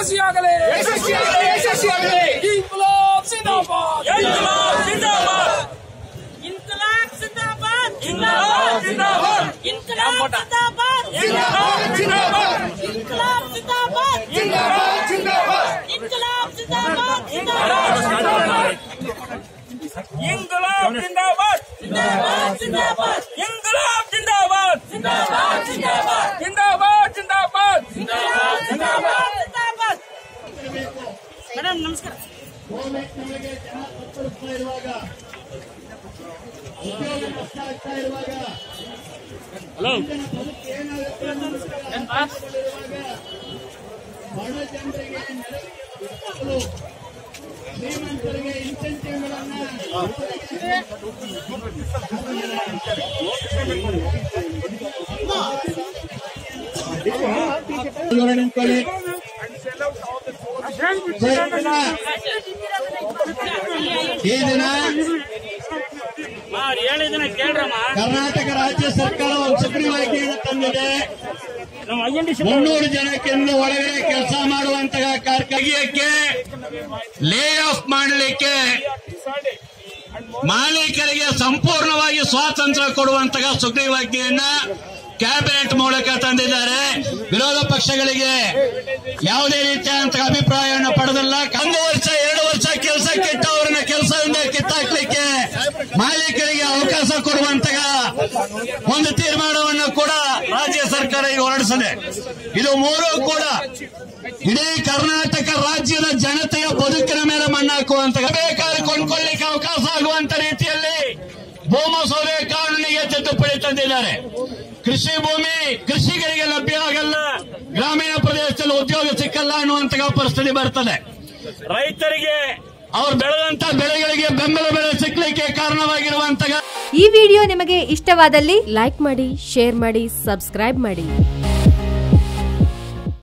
ಯಶಸ್ವಿಯಾಗಲಿ ಯಶಸ್ವಿಯಾಗಲಿ ಯಶಸ್ವಿಯಾಗಲಿ ಇನ್ಕಲಾಬ್ ಜಿಂದಾಬಾದ್ ಇನ್ಕಲಾಬ್ ಜಿಂದಾಬಾದ್ इनकलाब जिंदाबाद ಜಿಂದಾಬಾದ್ ಜಿಂದಾಬಾದ್ इनकलाब जिंदाबाद ಜಿಂದಾಬಾದ್ ಜಿಂದಾಬಾದ್ इनकलाब जिंदाबाद ಜಿಂದಾಬಾದ್ ಜಿಂದಾಬಾದ್ इनकलाब जिंदाबाद जिंदाबाद ಇಂಕಲಾಬ್ ಜಿಂದಾಬಾದ್ जिंदाबाद जिंदाबाद ಇಂಕಲಾಬ್ ಜಿಂದಾಬಾದ್ जिंदाबाद जिंदाबाद ಜಿಂದಾಬಾದ್ ಜಿಂದಾಬಾದ್ जिंदाबाद जिंदाबाद जिंदाबाद ಮೇಡಮ್ ನಮಸ್ಕಾರ ನಿಂತ್ಕೊಳ್ಳಿ ಈ ದಿನ ಹೇಳಿದನ ಕೇಳ್ರಮ್ಮ ಕರ್ನಾಟಕ ರಾಜ್ಯ ಸರ್ಕಾರ ಒಂದು ಸುಗ್ರೀವಾಜ್ಞೆಯನ್ನು ತಂದಿದೆ ನಮ್ಮ ಐಎನ್ಡಿ ಮುನ್ನೂರು ಜನಕ್ಕೆ ಇನ್ನು ಒಳಗಡೆ ಕೆಲಸ ಮಾಡುವಂತಹ ಕಾರ್ಖಾನೆಗೆ ಲೇ ಆಫ್ ಮಾಡಲಿಕ್ಕೆ ಮಾಲೀಕರಿಗೆ ಸಂಪೂರ್ಣವಾಗಿ ಸ್ವಾತಂತ್ರ್ಯ ಕೊಡುವಂತಹ ಸುಗ್ರೀವಾಜ್ಞೆಯನ್ನ ಕ್ಯಾಬಿನೆಟ್ ಮೂಲಕ ತಂದಿದ್ದಾರೆ ವಿರೋಧ ಪಕ್ಷಗಳಿಗೆ ಯಾವುದೇ ರೀತಿಯಾದಂತಹ ಅಭಿಪ್ರಾಯವನ್ನು ಪಡೆದಿಲ್ಲ ಒಂದು ವರ್ಷ ಎರಡು ವರ್ಷ ಕೆಲಸ ಕಿಟ್ಟವರನ್ನ ಕೆಲಸದಿಂದ ಕಿತ್ತಾಕ್ಲಿಕ್ಕೆ ಮಾಲೀಕರಿಗೆ ಅವಕಾಶ ಕೊಡುವಂತಹ ಒಂದು ತೀರ್ಮಾನವನ್ನು ಕೂಡ ರಾಜ್ಯ ಸರ್ಕಾರ ಈಗ ಹೊರಡಿಸಿದೆ ಇದು ಮೂರು ಕೂಡ ಇಡೀ ಕರ್ನಾಟಕ ರಾಜ್ಯದ ಜನತೆಯ ಬದುಕಿನ ಮೇಲೆ ಮಣ್ಣಾಕುವಂತ ಬೇಕಾದ್ರೆ ಕೊಂಡ್ಕೊಳ್ಳಿಕ್ಕೆ ಅವಕಾಶ ಆಗುವಂತ ರೀತಿಯಲ್ಲಿ ಭೂಮಸೌದೆ ಕಾನೂನಿಗೆ ತಿದ್ದುಪಡಿ ತಂದಿದ್ದಾರೆ ಕೃಷಿ ಭೂಮಿ ಕೃಷಿಕರಿಗೆ ಲಭ್ಯ ಆಗಲ್ಲ ಗ್ರಾಮೀಣ ಪ್ರದೇಶದಲ್ಲಿ ಉದ್ಯೋಗ ಸಿಕ್ಕಲ್ಲ ಅನ್ನುವಂತಹ ಪರಿಸ್ಥಿತಿ ಬರ್ತದೆ ರೈತರಿಗೆ ಅವ್ರು ಬೆಳೆದಂತ ಬೆಳೆಗಳಿಗೆ ಬೆಂಬಲ ಬೆಲೆ ಸಿಕ್ಕಲಿಕ್ಕೆ ಕಾರಣವಾಗಿರುವಂತಹ ಈ ವಿಡಿಯೋ ನಿಮಗೆ ಇಷ್ಟವಾದಲ್ಲಿ ಲೈಕ್ ಮಾಡಿ ಶೇರ್ ಮಾಡಿ ಸಬ್ಸ್ಕ್ರೈಬ್ ಮಾಡಿ